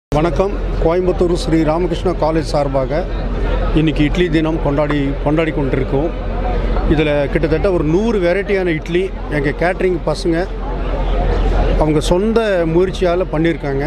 வணக்கம் கோயம்புத்தூர் ஸ்ரீ ராமகிருஷ்ணா காலேஜ் சார்பாக இன்னைக்கு இட்லி தினம் கொண்டாடி கொண்டாடி கொண்டிருக்கோம் இதில் கிட்டத்தட்ட ஒரு நூறு வெரைட்டியான இட்லி எங்கள் கேட்ரிங் பசங்க அவங்க சொந்த முயற்சியால் பண்ணியிருக்காங்க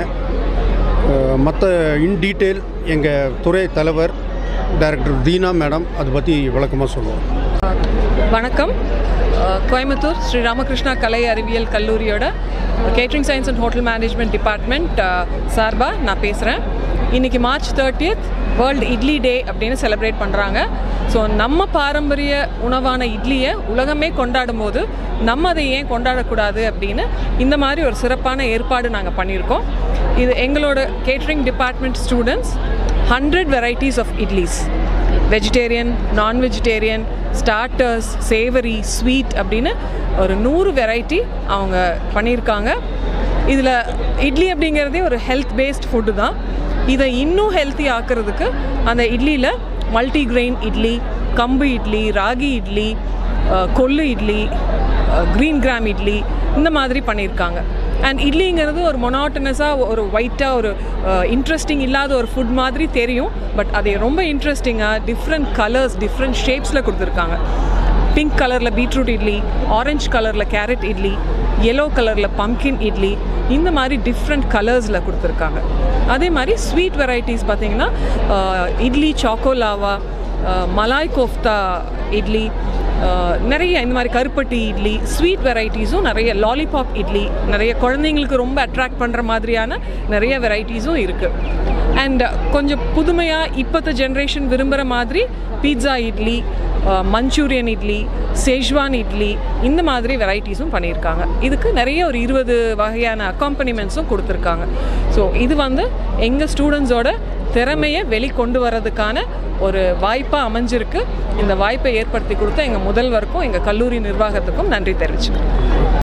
மற்ற இன் டீட்டெயில் எங்கள் துறை தலைவர் டைரக்டர் தீனா மேடம் அதை பற்றி விளக்கமாக சொல்லுவோம் வணக்கம் அஹ், கோயம்புத்தூர் ஸ்ரீ ராமகிருஷ்ணா கலை அறிவியல் கல்லூரியோட catering science and hotel management department சார்பாக நான் பேசுகிறேன் இன்றைக்கி March thirtieth world idli day அப்படின்னு செலிப்ரேட் பண்ணுறாங்க ஸோ நம்ம பாரம்பரிய உணவான இட்லியை உலகமே கொண்டாடும் போது நம்ம அதை ஏன் கொண்டாடக்கூடாது அப்படின்னு இந்த மாதிரி ஒரு சிறப்பான ஏற்பாடு நாங்கள் பண்ணியிருக்கோம் இது எங்களோட catering department students hundred varieties of idlis vegetarian non vegetarian starters savoury sweet அப்படின்னு ஒரு நூறு வெரைட்டி அவங்க பண்ணியிருக்காங்க இதில் இட்லி அப்படிங்கிறதே ஒரு ஹெல்த் பேஸ்ட் ஃபுட்டு தான் இதை இன்னும் ஹெல்த்தி ஆக்கிறதுக்கு அந்த இட்லியில் மல்டி கிரெயின் இட்லி கம்பு இட்லி ராகி இட்லி அஹ், கொள்ளு இட்லி க்ரீன் கிராம் இட்லி இந்த மாதிரி பண்ணியிருக்காங்க அண்ட் இட்லிங்கிறது ஒரு மொனாட்டனஸாக ஒரு ஒயிட்டாக ஒரு இன்ட்ரெஸ்டிங் இல்லாத ஒரு ஃபுட் மாதிரி தெரியும் பட் அதை ரொம்ப இன்ட்ரெஸ்டிங்காக டிஃப்ரெண்ட் கலர்ஸ் டிஃப்ரெண்ட் ஷேப்ஸில் கொடுத்துருக்காங்க பிங்க் கலரில் பீட்ரூட் இட்லி ஆரஞ்சு கலரில் கேரட் இட்லி yellow கலரில் பம்கின் இட்லி இந்த மாதிரி டிஃப்ரெண்ட் கலர்ஸில் கொடுத்துருக்காங்க அதே மாதிரி ஸ்வீட் வெரைட்டிஸ் பார்த்தீங்கன்னா அஹ், இட்லி சாக்கோலாவா அஹ், மலாய் கோஃப்தா இட்லி அஹ், நிறைய இந்த மாதிரி கருப்பட்டி இட்லி ஸ்வீட் வெரைட்டிஸும் நிறைய லாலிபாப் இட்லி நிறைய குழந்தைங்களுக்கு ரொம்ப அட்ராக்ட் பண்ணுற மாதிரியான நிறைய வெரைட்டிஸும் இருக்குது அண்ட் கொஞ்சம் புதுமையாக இப்போத்த ஜென்ரேஷன் விரும்புகிற மாதிரி pizza idli manchurian idli schezwan idli இந்த மாதிரி வெரைட்டிஸும் பண்ணியிருக்காங்க இதுக்கு நிறைய ஒரு இருபது வகையான அக்காம்பனிமெண்ட்ஸும் கொடுத்துருக்காங்க ஸோ இது வந்து எங்கள் ஸ்டூடெண்ட்ஸோட திறமையை வெளிக்கொண்டு வர்றதுக்கான ஒரு வாய்ப்பாக அமைஞ்சிருக்கு இந்த வாய்ப்பை ஏற்படுத்தி கொடுத்த எங்கள் முதல்வருக்கும் எங்கள் கல்லூரி நிர்வாகத்துக்கும் நன்றி தெரிவிச்சுக்கிறேன்